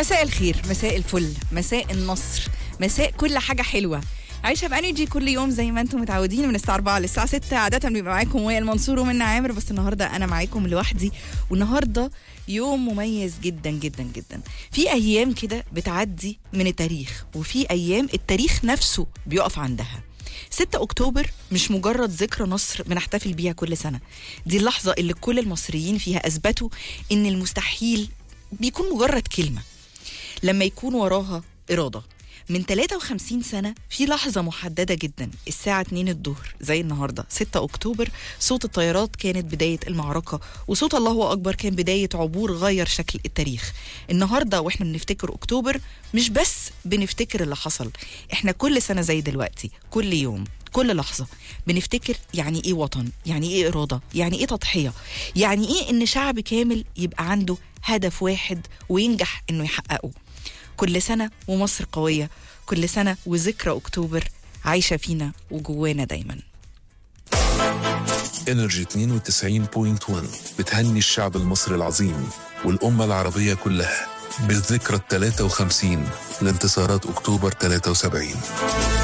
مساء الخير مساء الفل مساء النصر مساء كل حاجة حلوة عايشة بانرجي كل يوم زي ما انتم متعودين من الساعة 4 للساعة 6 عادة بيبقى معاكم وائل منصور ومنى عامر بس النهاردة أنا معاكم لوحدي والنهاردة يوم مميز جدا جدا جدا في أيام كده بتعدي من التاريخ وفي أيام التاريخ نفسه بيقف عندها 6 أكتوبر مش مجرد ذكرى نصر بنحتفل بيها كل سنة دي اللحظة اللي كل المصريين فيها أثبتوا إن المستحيل بيكون مجرد كلمة لما يكون وراها إرادة من 53 سنة في لحظة محددة جدا الساعة 2 الظهر زي النهاردة 6 أكتوبر صوت الطيارات كانت بداية المعركة وصوت الله أكبر كان بداية عبور غير شكل التاريخ النهاردة وإحنا بنفتكر أكتوبر مش بس بنفتكر اللي حصل إحنا كل سنة زي دلوقتي كل يوم كل لحظة بنفتكر يعني إيه وطن يعني إيه إرادة يعني إيه تضحية يعني إيه إن شعب كامل يبقى عنده هدف واحد وينجح إنه يحققه كل سنة ومصر قوية كل سنة وذكرى أكتوبر عايشة فينا وجوانا دايما انرجي 92.1 بتهني الشعب المصري العظيم والأمة العربية كلها بالذكرى ال 53 لانتصارات أكتوبر 73